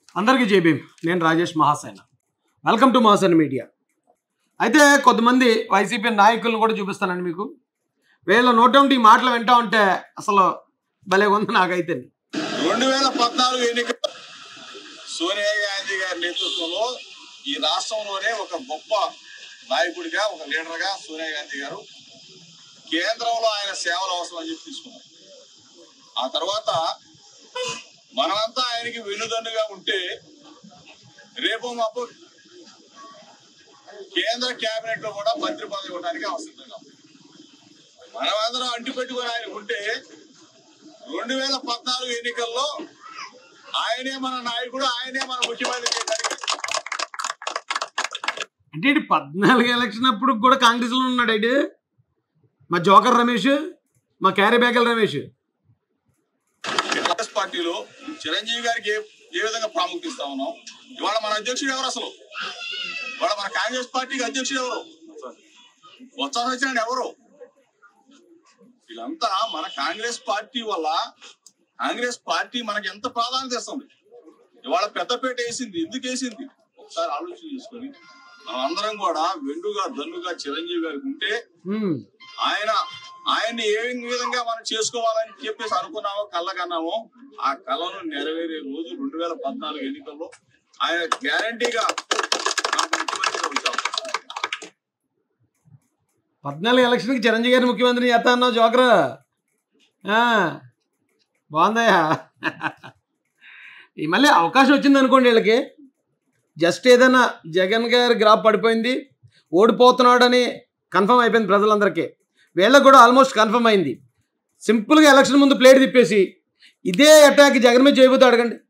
అందరికీ జేబీ నేను Rajesh Mahasena welcome to Mahasena media అయితే కొంతమంది వైసీపీ నాయకులను కూడా చూపిస్తానండి మీకు వీళ్ళ నోటంటి ఈ మాటలు వింటా ఉంటే అసలు భలే ఉంది నాకైతే రెండు వేల పద్నాలుగు ఎన్నిక సోనియా గాంధీ గారి నేతృత్వంలో ఈ రాష్ట్రంలోనే ఒక గొప్ప నాయకుడిగా ఒక లీడర్ గా సోనియా గాంధీ గారు కేంద్రంలో ఆయన సేవలు అవసరం అని చెప్పి తీసుకున్నారు ఆ తర్వాత మనమంతా ఆయనకి వెన్నుదన్నుగా ఉంటే రేపు మాపు కేంద్ర కేబినెట్ లో కూడా మంత్రి పదవి ఇవ్వడానికి అవసరంగా ఉంది. మనమందరం అంటి పెట్టుకొని ఆయన ఉంటే రెండు వేల పద్నాలుగు ఎన్నికల్లో ఆయనే మన నాయకుడు ఆయనే మన ముఖ్యమంత్రి చేయడానికి అంటే ఇటు పద్నాలుగు ఎలక్షన్ అప్పుడు కూడా కాంగ్రెస్లో ఉన్నాడు అయితే మా జోకర్ రమేష్ మా క్యారీ బ్యాగల్ రమేష్ కాంగ్రెస్ పార్టీలో చిరంజీవి గారికి ఏ ఏ విధంగా ప్రాముఖ్యత ఇస్తా ఉన్నాం ఇవాళ మన అధ్యక్షుడు ఎవరు అసలు ఇవాళ మన కాంగ్రెస్ పార్టీకి అధ్యక్షుడు ఎవరు వచ్చా వచ్చినాడు ఎవరు వీళ్ళంతా మన కాంగ్రెస్ పార్టీ వల్ల కాంగ్రెస్ పార్టీ మనకి ఎంత ప్రాధాన్యత ఇస్తుంది ఇవాళ పెద్దపేట వేసింది ఎందుకు వేసింది ఒకసారి ఆలోచన చేసుకొని మనం అందరం కూడా వెండుగా దన్నుగా చిరంజీవి గారికి ఉంటే ఉమ్. ఆయన ఆయన్ని ఏ విధంగా మనం చేసుకోవాలని చెప్పేసి అనుకున్నామో కళ్ళకన్నామో ఆ కళను నెరవేరే రోజు రెండు వేల పద్నాలుగు ఎన్నికల్లో ఆయన గ్యారంటీగా మనకు ముఖ్యమంత్రిగా వచ్చాం పద్నాలుగు ఎలక్షన్కి చిరంజీవి గారిని ముఖ్యమంత్రి చేస్తా అన్నావు జోకర్ ఆ, బాగుందయ్యా ఈ మళ్ళీ అవకాశం వచ్చింది అనుకోండి వీళ్ళకి జస్ట్ ఏదైనా జగన్ గారి గ్రాఫ్ పడిపోయింది ఓడిపోతున్నాడని కన్ఫర్మ్ అయిపోయింది ప్రజలందరికీ వీళ్ళకి కూడా ఆల్మోస్ట్ కన్ఫర్మ్ అయింది సింపుల్గా ఎలక్షన్ ముందు ప్లేట్ తిప్పేసి ఇదే అటాక్ జగన్ మీద చేయబోతే అడగండి